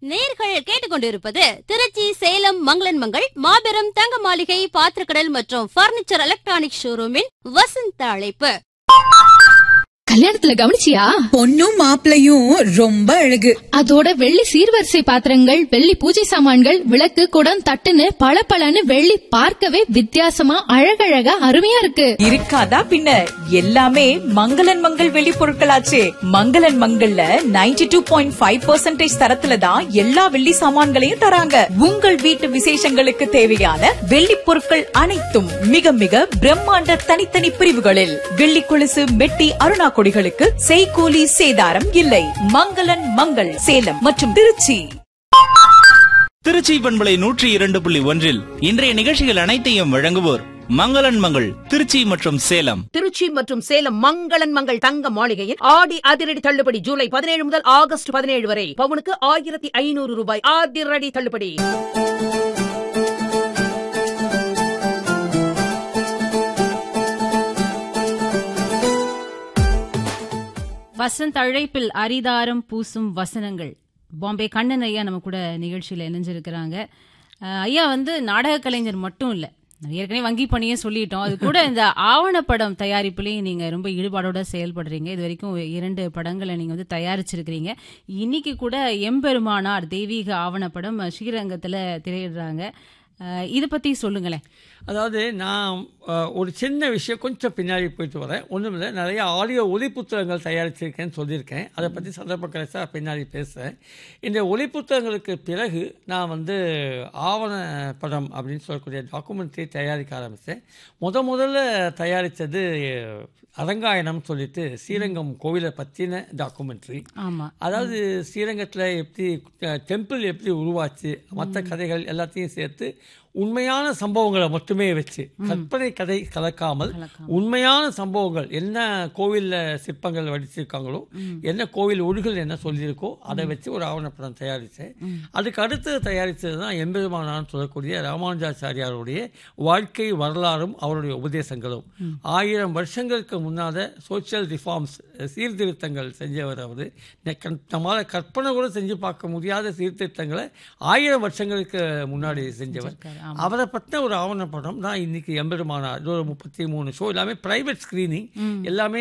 நேர்கள் கேட்டுக்கொண்டிருப்பது திருச்சி சேலம் மங்களன் மங்கள் மாபெரும் தங்க மாளிகை பாத்திரக்கடல் மற்றும் பர்னிச்சர் எலக்ட்ரானிக் ஷோரூமின் வசந்த அழைப்பு கல்யாணத்துல கவனிச்சியா பொண்ணும் மாப்பிளையும் ரொம்ப அழகு அதோட வெள்ளி சீர்வரிசை பாத்திரங்கள் வெள்ளி பூஜை சாமான்கள் விளக்கு குடம் தட்டுன்னு பளபளன்னு வெள்ளி பார்க்கவே வித்தியாசமா அழகழகா அருமையா இருக்கு இருக்காதா பின்ன எல்லாமே மங்களன் மங்கள் வெளி பொருட்களாச்சே மங்களன் மங்கள்ல 92.5% டூ பாயிண்ட் ஃபைவ் தரத்துல தான் எல்லா வெள்ளி சாமான்களையும் தராங்க உங்கள் வீட்டு விசேஷங்களுக்கு தேவையான வெள்ளி பொருட்கள் அனைத்தும் மிக மிக பிரம்மாண்ட தனித்தனி பிரிவுகளில் வெள்ளி கொலுசு மெட்டி அருணா கொடிகளுக்கு செய்கூலி சேதாரம் இல்லை மங்களன் மங்கள் சேலம் மற்றும் திருச்சி திருச்சி பண்பலை நூற்றி இரண்டு புள்ளி ஒன்றில் இன்றைய நிகழ்ச்சிகள் அனைத்தையும் வழங்குவோர் மங்களன் மங்கள் திருச்சி மற்றும் சேலம் திருச்சி மற்றும் சேலம் மங்களன் மங்கள் தங்க மாளிகையில் ஆடி அதிரடி தள்ளுபடி ஜூலை பதினேழு முதல் ஆகஸ்ட் பதினேழு வரை பவுனுக்கு ஆயிரத்தி ஐநூறு ரூபாய் அதிரடி தள்ளுபடி வசந்த் அழைப்பில் அரிதாரம் பூசும் வசனங்கள் பாம்பே கண்ணன் ஐயா நம்ம கூட நிகழ்ச்சியில் இணைஞ்சிருக்கிறாங்க அஹ் ஐயா வந்து நாடக கலைஞர் மட்டும் இல்லை ஏற்கனவே வங்கி பணியே சொல்லிட்டோம் அது கூட இந்த ஆவணப்படம் தயாரிப்புலையும் நீங்க ரொம்ப ஈடுபாடோட செயல்படுறீங்க இது வரைக்கும் இரண்டு படங்களை நீங்க வந்து தயாரிச்சிருக்கிறீங்க இன்னைக்கு கூட எம்பெருமானார் தெய்வீக ஆவணப்படம் ஸ்ரீரங்கத்துல திரையிடுறாங்க அஹ் இத பத்தி சொல்லுங்களேன் அதாவது நான் அஹ், ஒரு சின்ன விஷயம் கொஞ்சம் பின்னாடி போயிட்டு வரேன் ஒன்றும் இல்லை நிறைய ஆடியோ ஒலி புத்தகங்கள் தயாரிச்சிருக்கேன்னு சொல்லியிருக்கேன் அதை பற்றி சந்தர்ப்ப கிடைச்சா பின்னாடி பேசுகிறேன் இந்த ஒலி புத்தகங்களுக்கு பிறகு நான் வந்து ஆவண படம் அப்படின்னு சொல்லக்கூடிய டாக்குமெண்ட்ரி தயாரிக்க ஆரம்பித்தேன் முத முதல்ல தயாரித்தது அரங்காயணம் சொல்லிட்டு ஸ்ரீரங்கம் கோவிலை பற்றின டாக்குமெண்ட்ரி ஆமா அதாவது ஸ்ரீரங்கத்தில் எப்படி டெம்பிள் எப்படி உருவாச்சு மற்ற கதைகள் எல்லாத்தையும் சேர்த்து உண்மையான சம்பவங்களை மட்டுமே வச்சு கற்பனை கதை கலக்காமல் உண்மையான சம்பவங்கள் என்ன கோவிலில் சிற்பங்கள் வடிச்சிருக்காங்களோ என்ன கோவில் ஒழுகல் என்ன சொல்லியிருக்கோ அதை வச்சு ஒரு ஆவணப்படம் தயாரித்தேன் அதுக்கு அடுத்து தயாரித்தது தான் எம்பெருமானான்னு சொல்லக்கூடிய ராமானுஜாச்சாரியாருடைய வாழ்க்கை வரலாறும் அவருடைய உபதேசங்களும் ஆயிரம் வருஷங்களுக்கு முன்னாத சோஷியல் ரிஃபார்ம்ஸ் சீர்திருத்தங்கள் செஞ்சவர் அவர் நம்மளால் கற்பனை கூட செஞ்சு பார்க்க முடியாத சீர்திருத்தங்களை ஆயிரம் வருஷங்களுக்கு முன்னாடி செஞ்சவர் அவரை பற்றின ஒரு ஆவணப்படம் தான் இன்னைக்கு எம்பெருமானார் இது ஒரு முப்பத்தி மூணு ஷோ எல்லாமே பிரைவேட் ஸ்க்ரீனிங் எல்லாமே